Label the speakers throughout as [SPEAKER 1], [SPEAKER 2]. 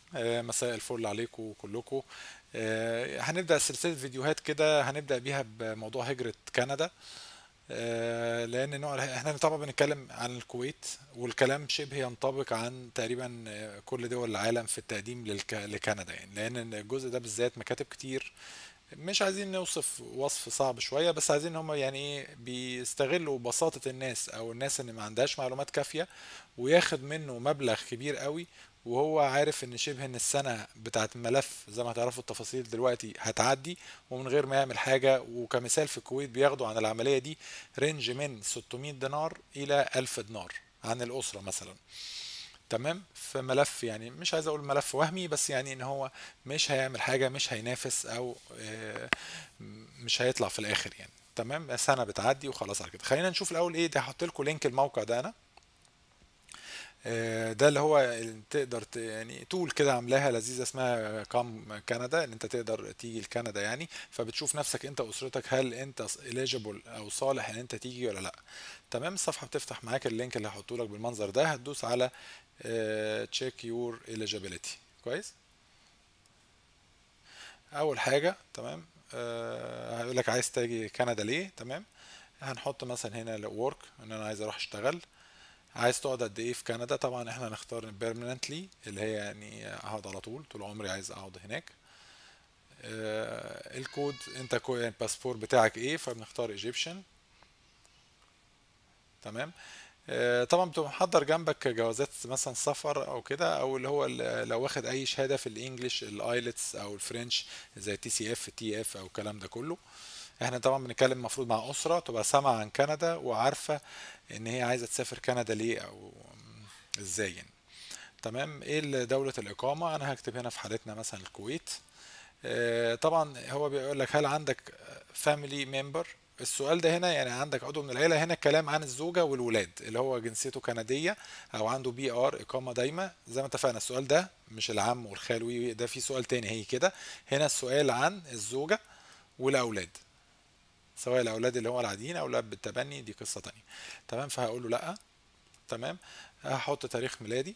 [SPEAKER 1] آه، مساء الفل عليكم كلكم آه، هنبدأ سلسلة فيديوهات كده هنبدأ بيها بموضوع هجرة كندا آه، لأن نوع احنا طبعا بنتكلم عن الكويت والكلام شبه ينطبق عن تقريبا آه، كل دول العالم في التقديم للك... لكندا يعني لأن الجزء ده بالذات مكاتب كتير مش عايزين نوصف وصف صعب شوية بس عايزين هم يعني ايه بيستغلوا بساطة الناس او الناس اللي ما عندهاش معلومات كافية وياخد منه مبلغ كبير قوي وهو عارف ان شبه ان السنة بتاعت الملف زي ما هتعرفوا التفاصيل دلوقتي هتعدي ومن غير ما يعمل حاجة وكمثال في الكويت بياخدوا عن العملية دي رينج من 600 دينار الى 1000 دينار عن الأسرة مثلا تمام في ملف يعني مش عايز اقول ملف وهمي بس يعني ان هو مش هيعمل حاجة مش هينافس او آه، مش هيطلع في الاخر يعني تمام سنة بتعدي وخلاص على كده خلينا نشوف الاول ايه ده هحط لكم لينك الموقع ده انا آه، ده اللي هو اللي تقدر ت- يعني تول كده عاملاها لذيذة اسمها كام كندا ان انت تقدر تيجي لكندا يعني فبتشوف نفسك انت واسرتك هل انت eligible او صالح ان انت تيجي ولا لا تمام الصفحة بتفتح معاك اللينك اللي هحطه لك بالمنظر ده هتدوس على آه، check your eligibility كويس اول حاجة تمام آه، هيقول لك عايز تيجي كندا ليه تمام هنحط مثلا هنا work ان انا عايز اروح اشتغل عايز تقعد قد ايه في كندا طبعا احنا هنختار permanently اللي هي يعني هقعد على طول طول عمري عايز اقعد هناك آه، الكود انت كو- يعني الباسبور بتاعك ايه فبنختار ايجيبشن تمام آه، طبعا بتبقى محضر جنبك جوازات مثلا سفر او كده او اللي هو ال- لو واخد اي شهاده في الانجليش الايلتس او الفرنش زي تي سي اف تي اف او الكلام ده كله احنا طبعا بنتكلم المفروض مع اسره تبقى سامعه عن كندا وعارفه ان هي عايزه تسافر كندا ليه او ازاي يعني تمام ايه دولة الإقامة أنا هكتب هنا في حالتنا مثلا الكويت آه، طبعا هو بيقول لك هل عندك فاميلي ممبر السؤال ده هنا يعني عندك عضو من العيلة هنا الكلام عن الزوجة والولاد اللي هو جنسيته كندية أو عنده بي آر إقامة دايمة زي ما اتفقنا السؤال ده مش العم والخال ده في سؤال تاني هي كده هنا السؤال عن الزوجة والأولاد سواء الأولاد اللي هو العاديين أو الأب بالتبني دي قصة تانية تمام فهقول له لأ تمام هحط تاريخ ميلادي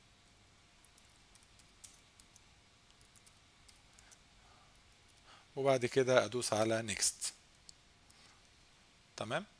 [SPEAKER 1] وبعد كده ادوس على نيكست تمام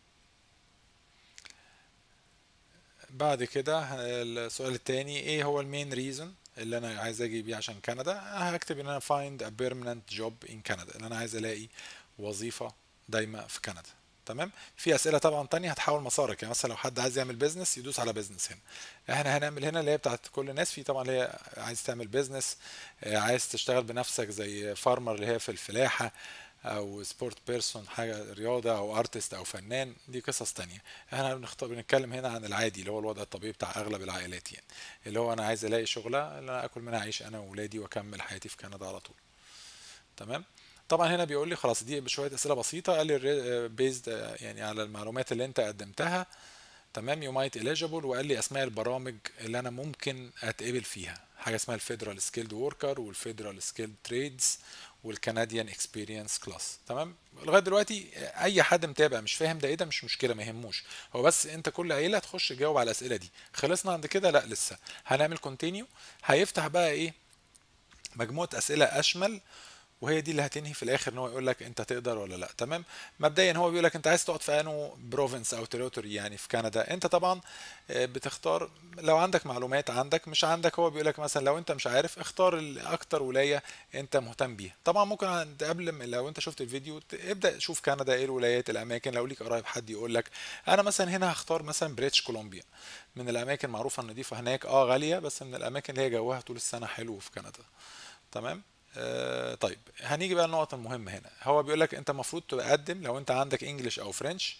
[SPEAKER 1] بعد كده السؤال التاني ايه هو المين ريزون اللي انا عايز اجي بيه عشان كندا هكتب ان انا find a permanent job in Canada ان انا عايز الاقي وظيفة دايمة في كندا تمام في اسئله طبعا تانية هتحول مسارك يعني مثلا لو حد عايز يعمل بيزنس يدوس على بيزنس هنا احنا هنعمل هنا اللي هي بتاعت كل الناس في طبعا اللي هي عايز تعمل بيزنس عايز تشتغل بنفسك زي فارمر اللي هي في الفلاحه او سبورت بيرسون حاجه رياضه او ارتست او فنان دي قصص تانية احنا بنختار بنتكلم هنا عن العادي اللي هو الوضع الطبيعي بتاع اغلب العائلات يعني اللي هو انا عايز الاقي شغله اللي انا اكل منها اعيش انا واولادي واكمل حياتي في كندا على طول تمام طبعا هنا بيقول لي خلاص دي بشويه اسئله بسيطه قال لي بيزد يعني على المعلومات اللي انت قدمتها تمام يو مايت اليجيبل وقال لي اسماء البرامج اللي انا ممكن اتقبل فيها حاجه اسمها الفيدرال سكيلد وركر والفيدرال سكيلد تريدز والكنديان اكسبيرينس كلاس تمام لغايه دلوقتي اي حد متابع مش فاهم ده ايه ده مش مشكله ما يهموش هو بس انت كل عيله تخش تجاوب على الاسئله دي خلصنا عند كده لا لسه هنعمل كونتينيو هيفتح بقى ايه مجموعه اسئله اشمل وهي دي اللي هتنهي في الاخر ان هو يقول لك انت تقدر ولا لا تمام مبدئيا هو بيقول لك انت عايز تقعد في انو بروفنس او تريتوري يعني في كندا انت طبعا آه، بتختار لو عندك معلومات عندك مش عندك هو بيقول لك مثلا لو انت مش عارف اختار ال- اكتر ولايه انت مهتم بيها طبعا ممكن عند قبل ما لو انت شفت الفيديو ت- ابدا شوف كندا ايه الولايات الاماكن لو ليك قرايب حد يقول لك انا مثلا هنا هختار مثلا بريتش كولومبيا من الاماكن معروفه النظيفه هناك اه غاليه بس من الاماكن اللي هي جوها طول السنه حلو في كندا تمام آه طيب هنيجي بقى النقطة المهمة هنا هو بيقول لك انت المفروض تقدم لو انت عندك انجليش او فرنش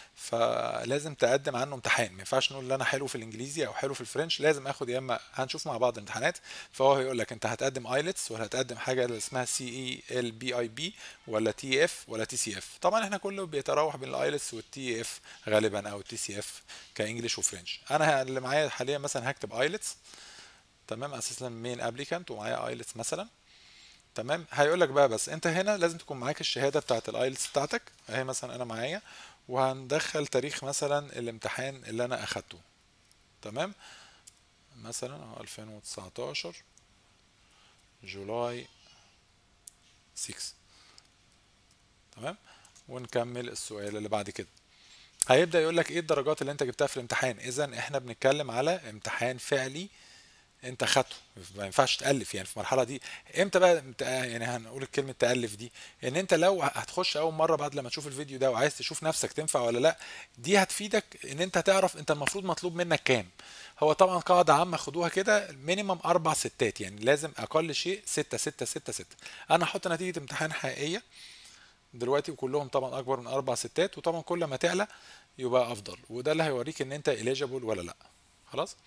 [SPEAKER 1] فلازم تقدم عنه امتحان ما ينفعش نقول ان انا حلو في الانجليزي او حلو في الفرنش لازم اخد يا اما هنشوف مع بعض امتحانات فهو هيقول لك انت هتقدم ايلتس ولا هتقدم حاجه اللي اسمها سي اي ال بي اي بي ولا تي اف ولا تي سي اف طبعا احنا كله بيتراوح بين الايلتس والتي اف غالبا او التي سي اف كانجليش وفرنش انا اللي معايا حاليا مثلا هكتب ايلتس تمام اساسا مين ابليكانت ومعايا ايلتس مثلا تمام هيقول لك بقى بس انت هنا لازم تكون معاك الشهاده بتاعت الايلتس بتاعتك اهي مثلا انا معايا وهندخل تاريخ مثلا الامتحان اللي انا اخدته تمام مثلا اهو 2019 جولاي 6 تمام ونكمل السؤال اللي بعد كده هيبدأ يقول لك ايه الدرجات اللي انت جبتها في الامتحان اذا احنا بنتكلم على امتحان فعلي انت خدته ما ينفعش تألف يعني في المرحلة دي امتى بقى امت- يعني هنقول كلمة تألف دي ان انت لو هتخش اول مرة بعد لما تشوف الفيديو ده وعايز تشوف نفسك تنفع ولا لا دي هتفيدك ان انت تعرف انت المفروض مطلوب منك كام هو طبعا قاعدة عامة خدوها كده مينيمم اربع ستات يعني لازم اقل شيء ستة ستة ستة ستة انا هحط نتيجة امتحان حقيقية دلوقتي وكلهم طبعا اكبر من اربع ستات وطبعا كل ما تعلى يبقى افضل وده اللي هيوريك ان انت eligible ولا لا خلاص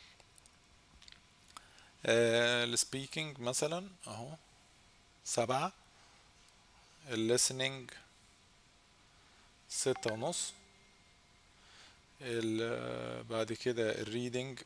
[SPEAKER 1] السبيكينج مثلا اهو سبعة الليسننج ستة ونص ال- بعد كده الريدنج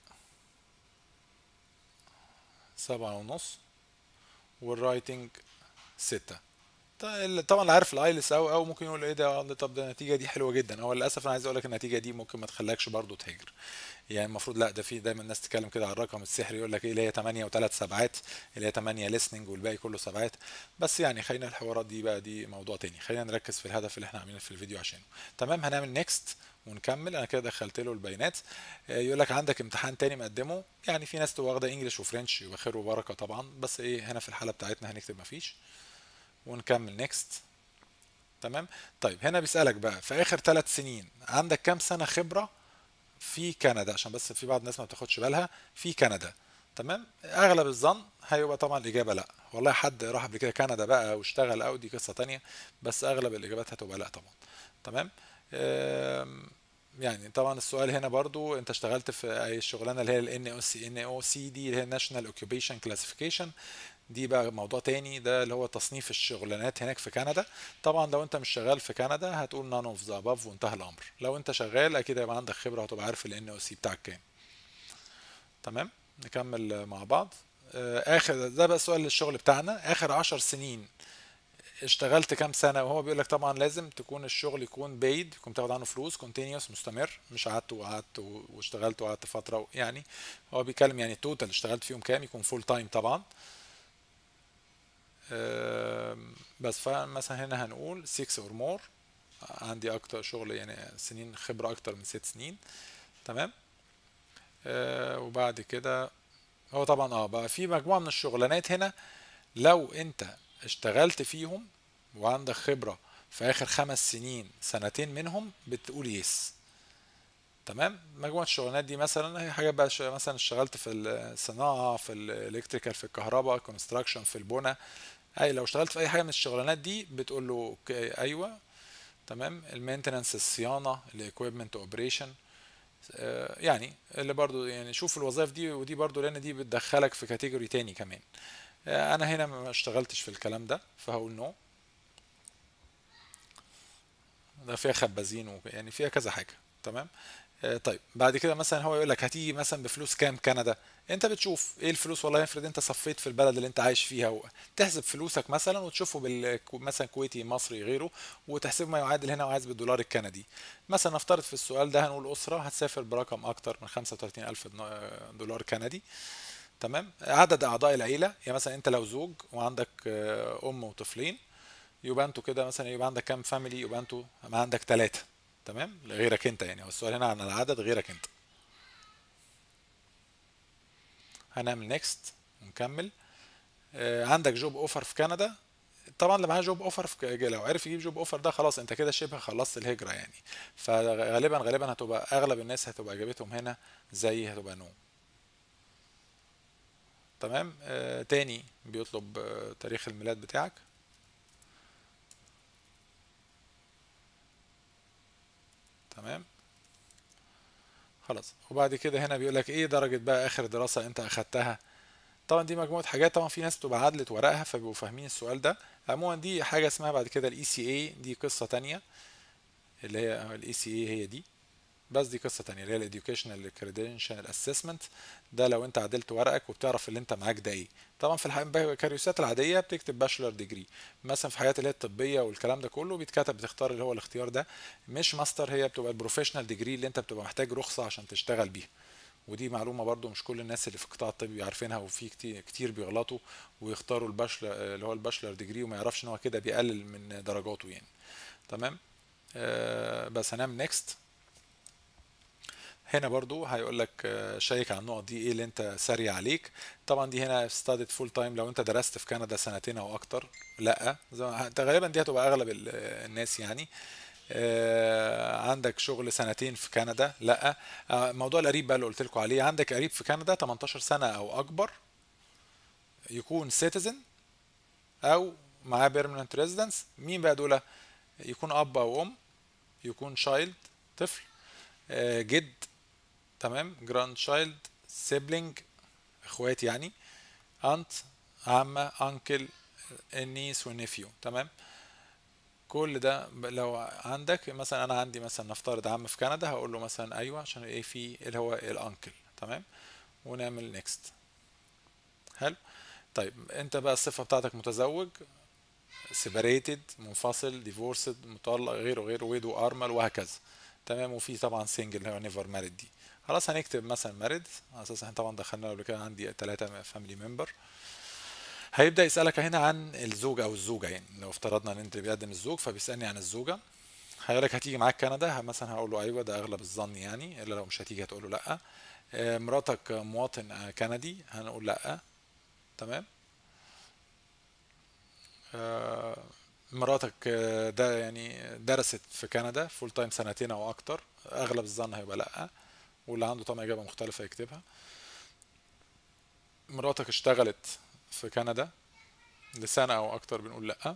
[SPEAKER 1] سبعة ونص والرايتنج ستة طيب- طبعا اللي عارف الايلس او او ممكن يقول ايه ده آه، طب ده النتيجه دي حلوه جدا هو للاسف انا عايز اقول لك النتيجه دي ممكن ما تخليكش برضو تهاجر يعني المفروض لا ده في دايما الناس تتكلم كده على الرقم السحري يقول لك ايه اللي هي 8 وثلاث سبعات اللي هي 8 listening والباقي كله سبعات بس يعني خلينا الحوارات دي بقى دي موضوع تاني خلينا نركز في الهدف اللي احنا عاملينه في الفيديو عشانه تمام هنعمل نيكست ونكمل انا كده دخلت له البيانات آه، يقول لك عندك امتحان تاني مقدمه يعني في ناس تبقى واخده انجلش وفرنش يبقى خير وبركه طبعا بس ايه هنا في الحاله بتاعتنا هنكتب مفيش ونكمل نيكست تمام طيب هنا بيسألك بقى في آخر ثلاث سنين عندك كام سنة خبرة في كندا عشان بس في بعض الناس ما بتاخدش بالها في كندا تمام اغلب الظن هيبقى طبعا الاجابه لا والله حد راح قبل كده كندا بقى واشتغل او دي قصه تانية بس اغلب الاجابات هتبقى لا طبعا تمام أم، يعني طبعا السؤال هنا برضو انت اشتغلت في اي شغلانه اللي هي ال NOC دي اللي هي National Occupation Classification دي بقى موضوع تاني ده اللي هو تصنيف الشغلانات هناك في كندا طبعا لو انت مش شغال في كندا هتقول none of the above وانتهى الامر لو انت شغال اكيد هيبقى عندك خبره وهتبقى عارف ال NOC بتاعك كام تمام نكمل مع بعض آه، اخر ده بقى سؤال للشغل بتاعنا اخر عشر سنين اشتغلت كام سنة وهو بيقول لك طبعا لازم تكون الشغل يكون بايد يكون تاخد عنه فلوس كونتينيوس مستمر مش قعدت وقعدت و- واشتغلت وقعدت فترة و- يعني هو بيتكلم يعني التوتال اشتغلت فيهم كام يكون فول تايم طبعا آم، بس فمثلا هنا هنقول 6 or more عندي اكتر شغل يعني سنين خبرة اكتر من ست سنين تمام آه، وبعد كده هو طبعا اه بقى في مجموعة من الشغلانات هنا لو انت اشتغلت فيهم وعندك خبرة في اخر خمس سنين سنتين منهم بتقول يس تمام مجموعة الشغلانات دي مثلا هي حاجات بقى ش- مثلا اشتغلت في الصناعة في الالكتريكال في الكهرباء كونستراكشن في البنى اي لو اشتغلت في اي حاجة من الشغلانات دي بتقول له اوكي ايوه تمام المينتننس الصيانة الايكويبمنت اوبريشن يعني اللي برضو يعني شوف الوظائف دي ودي برضو لان دي بتدخلك في كاتيجوري تاني كمان آه، انا هنا ما اشتغلتش في الكلام ده فهقول نو ده فيها خبازين و... يعني فيها كذا حاجة تمام آه، طيب بعد كده مثلا هو يقول لك هتيجي مثلا بفلوس كام كندا انت بتشوف ايه الفلوس والله افرض انت صفيت في البلد اللي انت عايش فيها و... تحسب فلوسك مثلا وتشوفه بال مثلا كويتي مصري غيره وتحسب ما يعادل هنا وعايز بالدولار الكندي مثلا نفترض في السؤال ده هنقول أسرة هتسافر برقم أكتر من 35 ألف دولار كندي تمام عدد أعضاء العيلة يعني مثلا أنت لو زوج وعندك آه، أم وطفلين يبقى انتوا كده مثلا يبقى عندك كام فاميلي يبقى انتوا ما عندك ثلاثة تمام غيرك انت يعني هو السؤال هنا عن العدد غيرك انت هنعمل نيكست ونكمل آه، عندك جوب اوفر في كندا طبعا اللي معاه جوب اوفر في ك- لو عرف يجيب جوب اوفر ده خلاص انت كده شبه خلصت الهجرة يعني فغالبا غالبا هتبقى اغلب الناس هتبقى اجابتهم هنا زي هتبقى نو تمام آه تاني بيطلب آه تاريخ الميلاد بتاعك تمام خلاص وبعد كده هنا بيقول لك ايه درجة بقى اخر دراسة انت اخدتها طبعا دي مجموعة حاجات طبعا في ناس بتبقى عدلت ورقها فبيبقوا فاهمين السؤال ده عموما دي حاجة اسمها بعد كده الاي سي اي دي قصة تانية اللي هي الاي سي اي هي دي بس دي قصة تانية اللي هي الاديوكيشنال كريدنشال اسسمنت ده لو انت عدلت ورقك وبتعرف اللي انت معاك ده ايه طبعا في الكاريوسات العادية بتكتب باشلر ديجري مثلا في حاجات اللي هي الطبية والكلام ده كله بيتكتب بتختار اللي هو الاختيار ده مش ماستر هي بتبقى البروفيشنال ديجري اللي انت بتبقى محتاج رخصة عشان تشتغل بيها ودي معلومة برضو مش كل الناس اللي في القطاع الطبي عارفينها وفي كتير, كتير بيغلطوا ويختاروا الباشلر اللي هو الباشلر ديجري وما يعرفش ان هو كده بيقلل من درجاته يعني تمام آه بس هنعمل نيكست هنا برضو هيقول لك آه، شيك على النقط دي ايه اللي انت ساري عليك طبعا دي هنا ستادت فول تايم لو انت درست في كندا سنتين او اكتر لا زي ما- انت غالبا دي هتبقى اغلب ال- الناس يعني آه، عندك شغل سنتين في كندا لا آه، موضوع القريب بقى اللي قلت لكم عليه عندك قريب في كندا 18 سنة او اكبر يكون سيتيزن او معاه بيرمننت ريزيدنس مين بقى دول يكون اب او ام يكون شايلد طفل آه، جد تمام جراند شايلد سيبلينج اخوات يعني انت عمة انكل النيس والنيفيو تمام كل ده ب- لو عندك مثلا انا عندي مثلا نفترض عم في كندا هقول له مثلا ايوه عشان ايه في اللي هو الانكل تمام ونعمل نيكست حلو طيب انت بقى الصفة بتاعتك متزوج سيبريتد منفصل ديفورسد مطلق غيره غيره ويدو ارمل وهكذا تمام وفي طبعا سنجل اللي هو نيفر ماريد دي خلاص هنكتب مثلا ماريد على اساس احنا طبعا دخلنا قبل كده عندي ثلاثة فاميلي ممبر هيبدأ يسألك هنا عن الزوج او الزوجة يعني لو افترضنا ان انت اللي بيقدم الزوج فبيسألني عن الزوجة هيقول لك هتيجي معاك كندا مثلا هقول له ايوه ده اغلب الظن يعني الا لو مش هتيجي هتقول له لا آه، مراتك مواطن آه، كندي هنقول لا تمام آه، مراتك آه، ده يعني درست في كندا فول تايم سنتين او اكتر اغلب الظن هيبقى لا واللي عنده طبعا اجابه مختلفه يكتبها مراتك اشتغلت في كندا لسنه او اكتر بنقول لا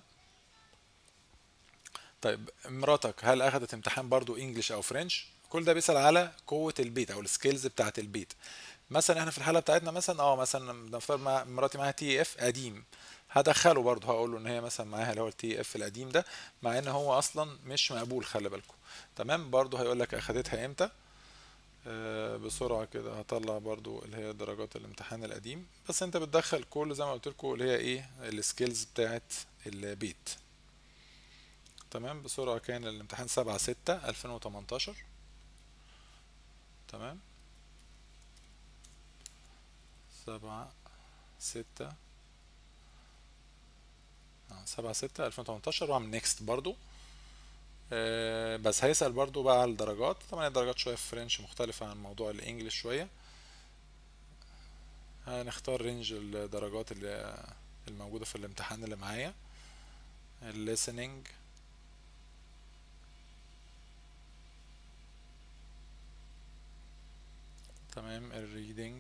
[SPEAKER 1] طيب مراتك هل اخذت امتحان برضو انجليش او فرنش كل ده بيسأل على قوة البيت او السكيلز بتاعت البيت مثلا احنا في الحالة بتاعتنا مثلا اه مثلا نفترض مع مراتي معاها تي اف قديم هدخله برضه هقول له ان هي مثلا معاها اللي هو التي اف القديم ده مع ان هو اصلا مش مقبول خلي بالكم تمام برضه هيقول لك اخدتها امتى آه، بسرعة كده هطلع برضو اللي هي درجات الامتحان القديم بس انت بتدخل كل زي ما قلت لكم اللي هي ايه السكيلز بتاعت البيت تمام بسرعة كان الامتحان سبعة ستة ألفين وتمنتاشر تمام سبعة ستة آه، سبعة ستة ألفين وتمنتاشر وأعمل نيكست برضو آه، بس هيسأل برضو بقى على الدرجات طبعا الدرجات شوية في فرنش مختلفة عن موضوع الإنجليش شوية هنختار رينج الدرجات اللي الموجودة في الامتحان اللي معايا الليسننج تمام الريدنج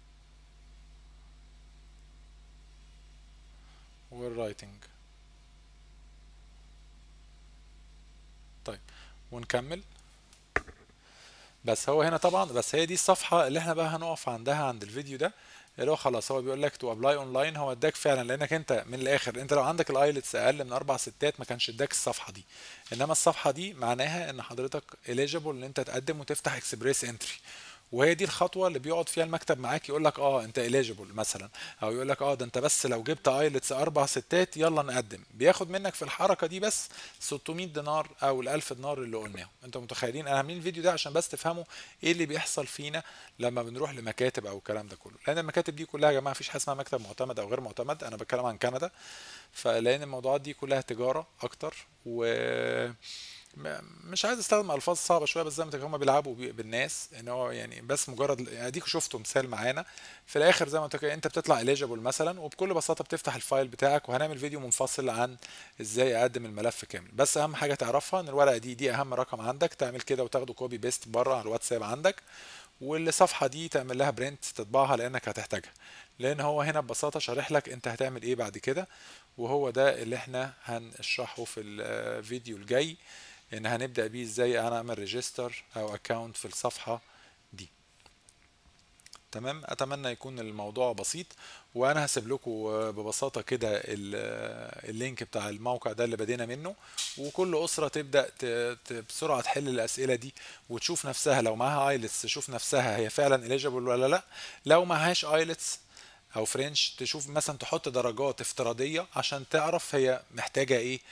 [SPEAKER 1] والرايتنج طيب ونكمل بس هو هنا طبعا بس هي دي الصفحة اللي احنا بقى هنقف عندها عند الفيديو ده اللي هو خلاص هو بيقول لك تو ابلاي اونلاين هو اداك فعلا لانك انت من الاخر انت لو عندك الايلتس اقل من اربع ستات ما كانش اداك الصفحة دي انما الصفحة دي معناها ان حضرتك eligible ان انت تقدم وتفتح اكسبريس انتري وهي دي الخطوه اللي بيقعد فيها المكتب معاك يقول لك اه انت eligible مثلا او يقول لك اه ده انت بس لو جبت ايلتس اربع ستات يلا نقدم بياخد منك في الحركه دي بس 600 دينار او ال 1000 دينار اللي قلناهم انتوا متخيلين انا عاملين الفيديو ده عشان بس تفهموا ايه اللي بيحصل فينا لما بنروح لمكاتب او الكلام ده كله لان المكاتب دي كلها يا جماعه مفيش حاجه اسمها مكتب معتمد او غير معتمد انا بتكلم عن كندا فلان الموضوعات دي كلها تجاره اكتر و م- مش عايز استخدم الفاظ صعبه شويه بس زي ما قلت لك هم بيلعبوا بي- بالناس ان هو يعني بس مجرد اديكوا شفتوا مثال معانا في الاخر زي ما قلت لك انت بتطلع eligible مثلا وبكل بساطه بتفتح الفايل بتاعك وهنعمل فيديو منفصل عن ازاي اقدم الملف كامل بس اهم حاجه تعرفها ان الورقه دي دي اهم رقم عندك تعمل كده وتاخده كوبي بيست بره على الواتساب عندك والصفحه دي تعمل لها برنت تطبعها لانك هتحتاجها لان هو هنا ببساطه شارح لك انت هتعمل ايه بعد كده وهو ده اللي احنا هنشرحه في الفيديو الجاي ان هنبدأ بيه ازاي انا اعمل ريجستر او اكونت في الصفحة دي تمام اتمنى يكون الموضوع بسيط وانا هسيب لكم ببساطه كده ال- اللينك بتاع الموقع ده اللي بدينا منه وكل اسره تبدا ت- ت- بسرعه تحل الاسئله دي وتشوف نفسها لو معاها ايلتس تشوف نفسها هي فعلا اليجيبل ولا لا لو معهاش ايلتس او فرنش تشوف مثلا تحط درجات افتراضيه عشان تعرف هي محتاجه ايه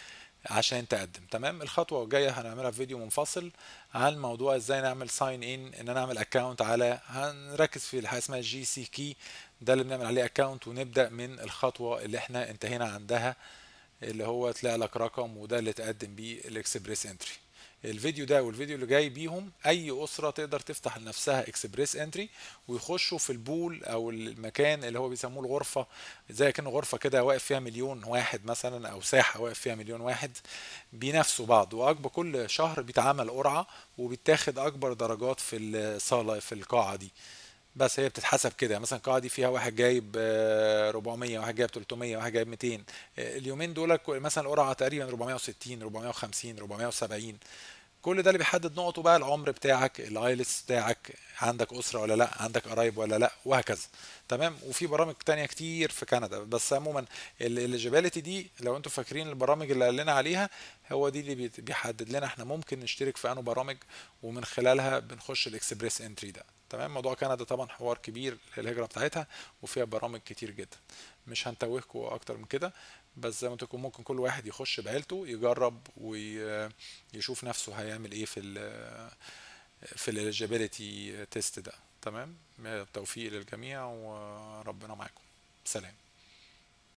[SPEAKER 1] عشان تقدم تمام الخطوه الجايه هنعملها في فيديو منفصل عن موضوع ازاي نعمل ساين ان ان انا اعمل اكونت على هنركز في حاجه اسمها جي سي كي ده اللي بنعمل عليه اكونت ونبدا من الخطوه اللي احنا انتهينا عندها اللي هو طلع لك رقم وده اللي تقدم بيه الاكسبريس انتري الفيديو ده والفيديو اللي جاي بيهم اي اسره تقدر تفتح لنفسها اكسبريس انتري ويخشوا في البول او المكان اللي هو بيسموه الغرفه زي كأنه غرفه كده واقف فيها مليون واحد مثلا او ساحه واقف فيها مليون واحد بينافسوا بعض واكبر كل شهر بيتعمل قرعه وبيتاخد اكبر درجات في الصاله في القاعه دي بس هي بتتحسب كده مثلا القاعه دي فيها واحد جايب 400 واحد جايب 300 واحد جايب 200 اليومين دول مثلا القرعه تقريبا 460 450 470 كل ده اللي بيحدد نقطه بقى العمر بتاعك الايلتس بتاعك عندك اسره ولا لا عندك قرايب ولا لا وهكذا تمام وفي برامج تانية كتير في كندا بس عموما الاليجيبيليتي دي لو انتم فاكرين البرامج اللي قال لنا عليها هو دي اللي بيحدد لنا احنا ممكن نشترك في انه برامج ومن خلالها بنخش الاكسبريس انتري ده تمام موضوع كندا طبعا حوار كبير الهجره بتاعتها وفيها برامج كتير جدا مش هنتوهكم اكتر من كده بس زي ما قلت لكم ممكن كل واحد يخش بعيلته يجرب ويشوف نفسه هيعمل ايه في ال في الاليجيبيليتي تيست ده تمام توفيق للجميع وربنا معاكم سلام